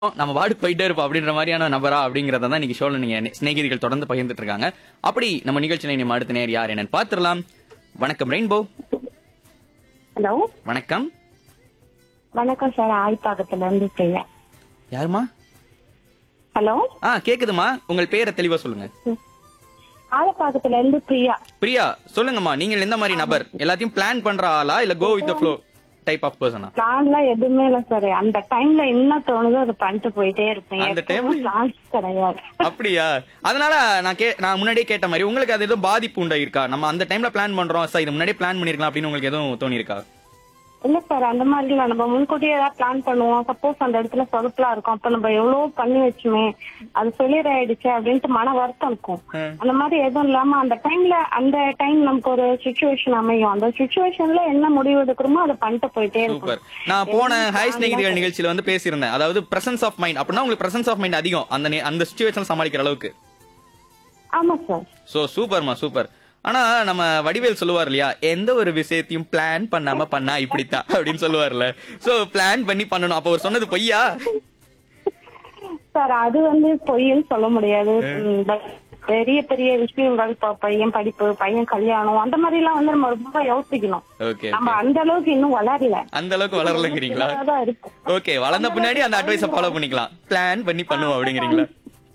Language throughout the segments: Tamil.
நம்ம வார்டு போயிட்டே இருப்போம் அப்படின்ற மாதிரியான நபரா அப்படிங்கறத தான் இன்னைக்கு ஷோல நீங்க சிநேகிதிகள் தொடர்ந்து பகிர்ந்துட்டு இருக்காங்க அப்படி நம்ம நிகழ்ச்சியில நம்ம அடுத்த நேர் யார் என்னன்னு பாத்துரலாம் வணக்கம் ரெயின்போ ஹலோ வணக்கம் வணக்கம் சார் ஆய்ப்பாக்கத்துல இருந்து பிரியா யாருமா ஹலோ ஆ கேக்குதுமா உங்கள் பேரை தெளிவா சொல்லுங்க ஆலப்பாக்கத்துல இருந்து பிரியா பிரியா சொல்லுங்கம்மா நீங்கள் எந்த மாதிரி நபர் எல்லாத்தையும் பிளான் பண்ற ஆளா இல்ல go with flow type of persona பிளான்லாம் எதுவுமே இல்ல சார் அந்த டைம்ல என்ன தோணுதோ அதை பண்ணிட்டு போயிட்டே இருப்பேன் அந்த எப்பவும் பிளான்ஸ் கிடையாது அப்படியா அதனால நான் கே நான் முன்னாடியே கேட்ட மாதிரி உங்களுக்கு அது எதுவும் பாதிப்பு உண்டாயிருக்கா நம்ம அந்த டைம்ல பிளான் பண்றோம் சார் இது முன்னாடியே பிளான் பண்ணிருக்கலாம் அப்படின்னு உங்களுக்கு எதுவும் தோணிருக்கா இல்ல சார் அந்த மாதிரி இல்ல நம்ம முன்கூட்டியே ஏதாவது பிளான் பண்ணுவோம் சப்போஸ் அந்த இடத்துல சொதப்பலா இருக்கும் அப்ப நம்ம எவ்வளவு பண்ணி வச்சுமே அது ஃபெயிலியர் ஆயிடுச்சு அப்படின்ட்டு மன வருத்தம் இருக்கும் ம். அந்த மாதிரி எதுவும் இல்லாம அந்த டைம்ல அந்த டைம் நமக்கு ஒரு சுச்சுவேஷன் அமையும் அந்த சுச்சுவேஷன்ல என்ன முடிவு எடுக்கிறோமோ அதை பண்ணிட்டு போயிட்டே சூப்பர் இருக்கும் நான் போன ஹாய் ஸ்நேகிதிகள் நிகழ்ச்சியில வந்து பேசியிருந்தேன் அதாவது பிரசன்ஸ் ஆஃப் மைண்ட் அப்படின்னா உங்களுக்கு பிரசன்ஸ் ஆஃப் மைண்ட் அதிகம் அந்த நே- அந்த சுச்சுவேஷன் சமாளிக்கிற அளவுக்கு ஆமா சார் சோ சூப்பர்மா சூப்பர் ஆனா நம்ம வடிவேல் சொல்லுவார் இல்லையா எந்த ஒரு விஷயத்தையும் பிளான் பண்ணாம பண்ணா இப்படித்தான் அப்படின்னு சொல்லுவார்ல சோ பிளான் பண்ணி பண்ணணும் அப்ப அவர் சொன்னது பொய்யா சார் அது வந்து பொய்ன்னு சொல்ல முடியாது ம், but பெரிய பெரிய விஷயங்கள் இப்ப பையன் படிப்பு பையன் கல்யாணம் அந்த மாதிரி எல்லாம் வந்து நம்ம ரொம்ப யோசிக்கணும் ஓகே நம்ம அந்த அளவுக்கு இன்னும் வளரல அந்த அளவுக்கு வளரலங்கிறீங்களா தான் இருக்கு ஓகே வளர்ந்த பின்னாடி அந்த அட்வைஸ ஃபாலோ பண்ணிக்கலாம் பிளான் பண்ணி பண்ணுவோம் அப்படிங்கிறீங்களா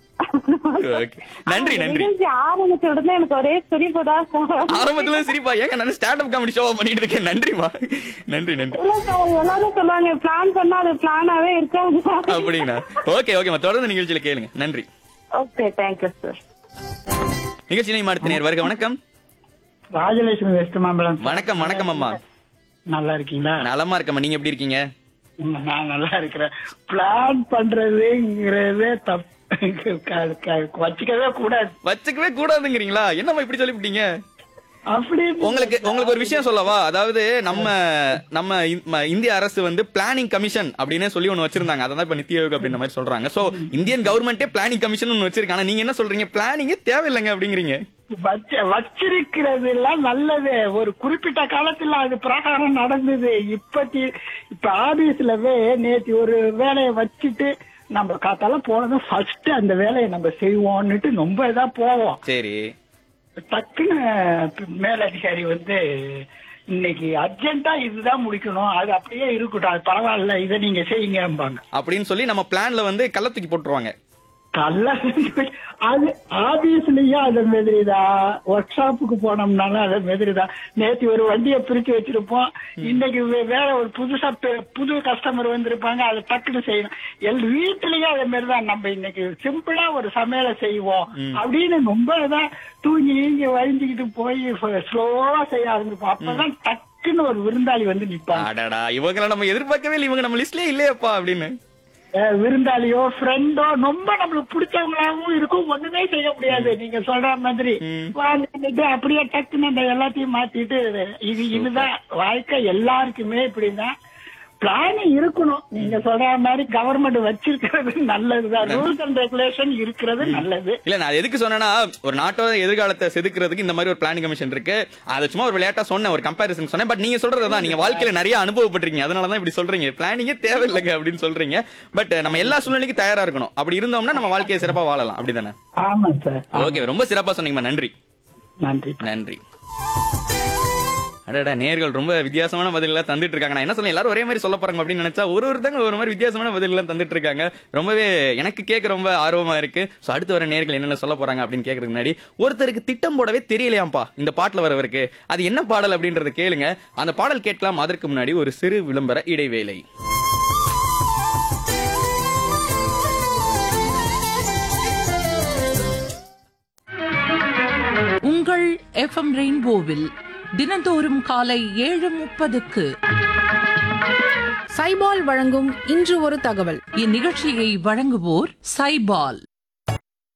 ஓகே நன்றி நன்றி நிகழ்ச்சி ஆரம்பிச்ச உடனே எனக்கு ஒரே சிரிப்பு தான் சார் ஆரம்பத்துல சிரிப்பா ஏங்க நான் ஸ்டாண்ட் அப் காமெடி ஷோவா பண்ணிட்டு இருக்கேன் நன்றிமா நன்றி நன்றி இல்ல சார் எல்லாரும் சொல்லுவாங்க பிளான் பண்ணா அது பிளானாவே இருக்காது அப்படிங்களா ஓகே ஓகேமா தொடர்ந்து நிகழ்ச்சியில கேளுங்க நன்றி ஓகே தேங்க்யூ சார் நிகழ்ச்சி நேம் அடுத்த நேர் வருக வணக்கம் ராஜலட்சுமி வெஸ்ட் மாம்பலம் வணக்கம் வணக்கம் அம்மா நல்லா இருக்கீங்களா நலமா இருக்கம்மா நீங்க எப்படி இருக்கீங்க ம், நான் நல்லா இருக்கிறேன் பிளான் பண்றதுங்கிறதே தப்பு க- க- வச்சுக்கவே கூடாது வச்சுக்கவே கூடாதுங்கிறீங்களா என்னம்மா இப்படி சொல்லிவிட்டீங்க அப்படி உங்களுக்கு உங்களுக்கு ஒரு விஷயம் சொல்லவா அதாவது நம்ம நம்ம இ- ம- இந்திய அரசு வந்து பிளானிங் கமிஷன் அப்படின்னு சொல்லி ஒன்னு வச்சிருந்தாங்க அதான் இப்ப நித்தி ஆயோக் அப்படின்ற மாதிரி சொல்றாங்க சோ இந்தியன் கவர்மெண்டே பிளானிங் கமிஷன் ஒன்னு வச்சிருக்காங்க ஆனா நீங்க என்ன சொல்றீங்க பிளானிங்கே தேவையில்லைங்க அப்படிங்கிறீங்க வச்ச வச்சிருக்கிறது எல்லாம் நல்லது ஒரு குறிப்பிட்ட காலத்துல அது பிரகாரம் நடந்தது இப்பத்தி இப்ப ஆபீஸ்லவே நேத்து ஒரு வேலையை வச்சுட்டு நம்ம காத்தால போனதும் ஃபர்ஸ்ட் அந்த வேலையை நம்ம செய்வோம்னுட்டு ரொம்ப இதா போவோம் சரி டக்குன்னு மேலதிகாரி வந்து இன்னைக்கு அர்ஜென்ட்டா இதுதான் முடிக்கணும் அது அப்படியே இருக்கட்டும் அது பரவாயில்ல இதை நீங்க செய்யுங்கம்பாங்க அப்படின்னு சொல்லி நம்ம பிளான்ல வந்து கள்ள தூக்கி போட்டுருவாங்க கல்ல அது ஆபீஸ்லயும் அது மாதிரிதான் ஒர்க் ஷாப்புக்கு போனோம்னாலும் அது மாதிரிதான் நேத்து ஒரு வண்டியை பிரிச்சு வச்சிருப்போம் இன்னைக்கு வே- வேற ஒரு புதுசா பெ- புது கஸ்டமர் வந்திருப்பாங்க அதை டக்குன்னு செய்யணும் எல் வீட்லயும் அதே மாதிரிதான் நம்ம இன்னைக்கு சிம்பிளா ஒரு சமையலை செய்வோம் அப்படின்னு ரொம்ப தான் தூங்கி நீங்கி வழிஞ்சுக்கிட்டு போய் ஸ்லோவா செய்ய ஆரம்பிப்போம் அப்பதான் டக்குன்னு ஒரு விருந்தாளி வந்து நிப்பாங்க அடடா இவங்களை நம்ம எதிர்பார்க்கவே இல்லை இவங்க நம்ம லிஸ்ட்லயே இல்லையப்பா அப்படின்னு அஹ் விருந்தாளியோ ஃப்ரெண்டோ ரொம்ப நம்மளுக்கு பிடிச்சவங்களாவும் இருக்கும் ஒண்ணுமே செய்ய முடியாது நீங்க சொல்ற மாதிரி வாழ்ந்துட்டு அப்படியே டக்குன்னு அந்த எல்லாத்தையும் மாத்திட்டு இது இதுதான் வாழ்க்கை எல்லாருக்குமே இப்படிதான் பிளான் இருக்கணும் நீங்க சொல்ற மாதிரி கவர்மெண்ட் வச்சிருக்கிறது நல்லதுதான் ரூல்ஸ் அண்ட் ரெகுலேஷன் இருக்கிறது நல்லது இல்ல நான் எதுக்கு சொன்னேன்னா ஒரு நாட்டோட எதிர்காலத்தை செதுக்குறதுக்கு இந்த மாதிரி ஒரு பிளானிங் கமிஷன் இருக்கு அது சும்மா ஒரு விளையாட்டா சொன்னேன் ஒரு கம்பேரிசன் சொன்னேன் பட் நீங்க சொல்றதுதான் நீங்க வாழ்க்கையில நிறைய அனுபவப்பட்டிருக்கீங்க அதனால தான் இப்படி சொல்றீங்க பிளானிங்கே தேவையில்லைங்க அப்படின்னு சொல்றீங்க பட் நம்ம எல்லா சூழ்நிலைக்கும் தயாரா இருக்கணும் அப்படி இருந்தோம்னா நம்ம வாழ்க்கையை சிறப்பா வாழலாம் அப்படிதானே ஆமா சார் ஓகே ரொம்ப சிறப்பா சொன்னீங்கம்மா நன்றி நன்றி நன்றி அடடா நேர்கள் ரொம்ப வித்தியாசமான பதில் எல்லாம் தந்துட்டு இருக்காங்க நான் என்ன சொல்ல எல்லாரும் ஒரே மாதிரி சொல்ல போறாங்க அப்படின்னு நினைச்சா ஒரு ஒருத்தங்க ஒரு மாதிரி வித்தியாசமான பதில் எல்லாம் தந்துட்டு இருக்காங்க ரொம்பவே எனக்கு கேட்க ரொம்ப ஆர்வமா இருக்கு சோ அடுத்து வர நேர்கள் என்னென்ன சொல்ல போறாங்க அப்படின்னு கேட்கறதுக்கு முன்னாடி ஒருத்தருக்கு திட்டம் போடவே தெரியலையாம்பா இந்த பாட்டுல வரவருக்கு அது என்ன பாடல் அப்படின்றத கேளுங்க அந்த பாடல் கேட்கலாம் அதற்கு முன்னாடி ஒரு சிறு விளம்பர இடைவேளை உங்கள் எஃப்எம் ரெயின்போவில் தினந்தோறும் காலை ஏழு முப்பதுக்கு சைபால் வழங்கும் இன்று ஒரு தகவல் இந்நிகழ்ச்சியை வழங்குவோர் சைபால்